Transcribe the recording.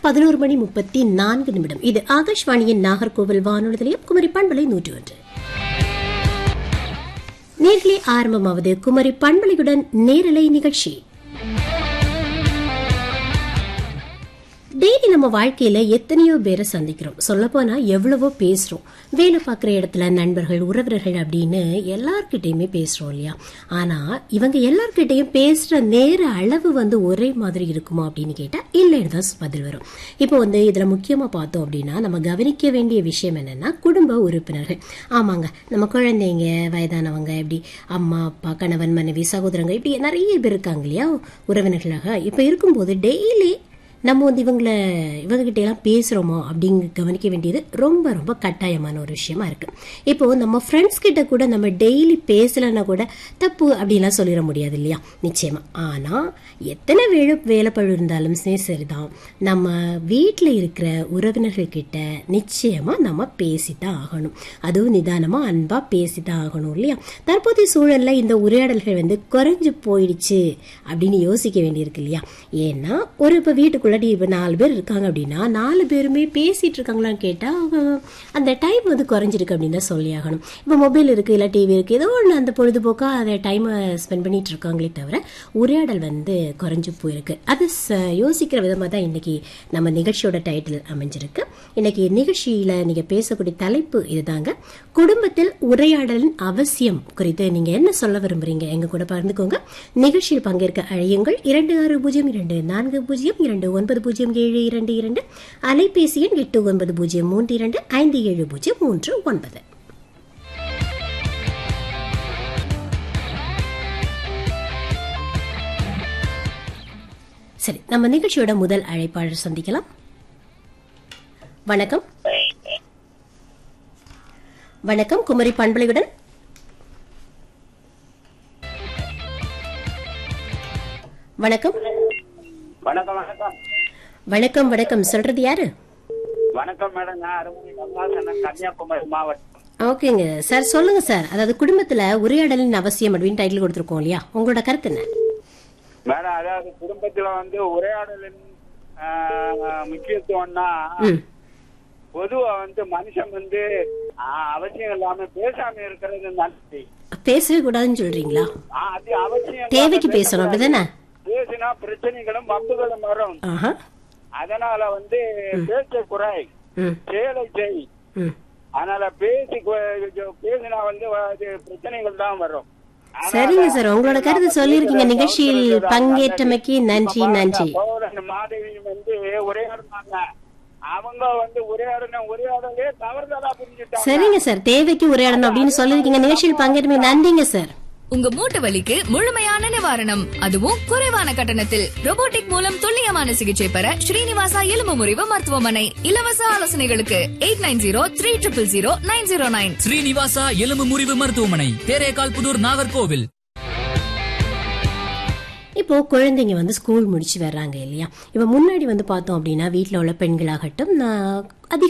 பதினோரு மணி முப்பத்தி நான்கு நிமிடம் இது ஆகாஷ்வாணியின் நாகர்கோவில் வானொலி நிலையம் குமரி பண்பலை நூற்றி ஒன்று நேர்களே ஆரம்பமாவது குமரி பண்பலையுடன் நேரலை நிகழ்ச்சி டெய்லி நம்ம வாழ்க்கையில எத்தனையோ பேரை சந்திக்கிறோம் சொல்லப்போனா எவ்வளவோ பேசுறோம் வேலை பார்க்குற இடத்துல நண்பர்கள் உறவினர்கள் அப்படின்னு எல்லார்கிட்டயுமே பேசுறோம் இல்லையா ஆனா இவங்க எல்லார்கிட்டயும் பேசுற நேர அளவு வந்து ஒரே மாதிரி இருக்குமா அப்படின்னு கேட்டா இல்லைன்னு தான் பதில் வரும் இப்போ வந்து இதுல முக்கியமா பார்த்தோம் அப்படின்னா நம்ம கவனிக்க வேண்டிய விஷயம் என்னன்னா குடும்ப உறுப்பினர்கள் ஆமாங்க நம்ம குழந்தைங்க வயதானவங்க இப்படி அம்மா அப்பா கணவன் மனைவி சகோதரங்க இப்படி நிறைய பேர் இருக்காங்க இல்லையா உறவினர்களாக இப்போ இருக்கும்போது டெய்லி நம்ம வந்து இவங்கள இவங்க கிட்ட எல்லாம் பேசுறோமோ அப்படிங்க கவனிக்க வேண்டியது ரொம்ப ரொம்ப கட்டாயமான ஒரு விஷயமா இருக்கு இப்போ நம்ம ஃப்ரெண்ட்ஸ் கிட்ட கூட நம்ம டெய்லி பேசலைன்னா கூட தப்பு அப்படிலாம் சொல்லிட முடியாது இல்லையா நிச்சயமா ஆனா எத்தனை வேலை வேலைப்பழு இருந்தாலும் சரி சரிதான் நம்ம வீட்டில் இருக்கிற உறவினர்கள் கிட்ட நிச்சயமா நம்ம பேசித்தான் ஆகணும் அதுவும் நிதானமா அன்பா பேசித்தான் ஆகணும் இல்லையா தற்போதைய சூழல்ல இந்த உரையாடல்கள் வந்து குறைஞ்சு போயிடுச்சு அப்படின்னு யோசிக்க வேண்டியிருக்கு இல்லையா ஏன்னா ஒரு இப்போ வீட்டுக்குள்ள இப்போ நாலு பேர் இருக்காங்க அப்படின்னா நாலு பேருமே பேசிட்டு இருக்காங்களான்னு கேட்டா அவங்க அந்த டைம் வந்து குறைஞ்சிருக்கு அப்படின்னு தான் சொல்லி ஆகணும் இப்போ மொபைல் இருக்கு இல்லை டிவி இருக்கு ஏதோ ஒன்று அந்த பொழுதுபோக்கா அதை டைமை ஸ்பெண்ட் பண்ணிட்டு இருக்காங்களே தவிர உரையாடல் வந்து குறைஞ்சு போயிருக்கு அது ச- யோசிக்கிற விதமாக தான் இன்னைக்கு நம்ம நிகழ்ச்சியோட டைட்டில் அமைஞ்சிருக்கு இன்னைக்கு நிகழ்ச்சியில நீங்க பேசக்கூடிய தலைப்பு இதுதாங்க குடும்பத்தில் உரையாடலின் அவசியம் குறித்து நீங்க என்ன சொல்ல விரும்புறீங்க எங்க கூட பகிர்ந்துக்கோங்க நிகழ்ச்சியில் பங்கேற்க அழையுங்கள் இரண்டு ஆறு பூஜ்ஜியம் இரண்டு நான்கு பூஜ்ஜியம் இரண்டு ஒன்பது பூஜ்ஜியம் ஏழு இரண்டு இரண்டு அலைபேசி எண் எட்டு ஒன்பது பூஜ்ஜியம் மூன்று இரண்டு ஐந்து ஏழு பூஜ்ஜியம் மூன்று ஒன்பது சரி நம்ம நிகழ்ச்சியோட முதல் அழைப்பாளர் சந்திக்கலாம் வணக்கம் வணக்கம் குமரி பண்பலையுடன் வணக்கம் வணக்கம் வணக்கம் வணக்கம் வணக்கம் சொல்றது யாரு வணக்கம் மேடம் நான் அருமணி கமலாசனன் கன்னியாகுமரி மாவட்டம் ஓகேங்க சார் சொல்லுங்க சார் அதாவது குடும்பத்துல உரையாடலின் அவசியம் அப்படின்னு டைட்டில் கொடுத்துருக்கோம் இல்லையா உங்களோட கருத்து என்ன மேடம் அதாவது குடும்பத்துல வந்து உரையாடலின் ஆஹ், முக்கியத்துவம்னா ம் பொதுவா வந்து மனுஷன் வந்து ஆஹ், அவசியம் இல்லாம பேசாம இருக்கிறது நன்றி பேசவே கூடாதுன்னு சொல்றீங்களா அது அவசியம் தேவைக்கு பேசணும் அப்படிதானே பேசினா பிரச்சனைகளும் வம்புகளும் வரும் ஆஹா அதனால வந்து பேச்ச குறை ம் செயலை செய் ம் அதனால பேசி கு- பேசினா வந்து அது பிரச்சனைகள் தான் வரும் அதனால சரிங்க சார் உங்களோட கருத்து சொல்லியிருக்கீங்க நிகழ்ச்சியில் பங்கேற்றமைக்கு நன்றி நன்றி பௌரன் மாதவி வந்து உரையாடுனாங்க அவங்க வந்து உரையாடின உரையாடலே தவறுதலா புரிஞ்சுட்டாங்க சரிங்க சார் தேவைக்கு உரையாடணும் அப்படின்னு சொல்லியிருக்கீங்க நிகழ்ச்சியில் பங்கேற்றமைக்கு நன்றிங்க சார் உங்க மூட்டு வலிக்கு முழுமையான நிவாரணம் அதுவும் குறைவான கட்டணத்தில் robotic மூலம் துல்லியமான சிகிச்சை பெற ஸ்ரீனிவாசா எலும்பு முறிவு மருத்துவமனை இலவச ஆலோசனைகளுக்கு eight nine zero three triple zero nine zero nine Srinivasa எலும்பு முறிவு மருத்துவமனை தேரேகால் புதூர் நாகர்கோவில் இப்போ குழந்தைங்க வந்து ஸ்கூல் முடிச்சு வர்றாங்க இல்லையா இப்போ முன்னாடி வந்து பார்த்தோம் அப்படின்னா வீட்டில் உள்ள பெண்களாகட்டும் நான் அதிக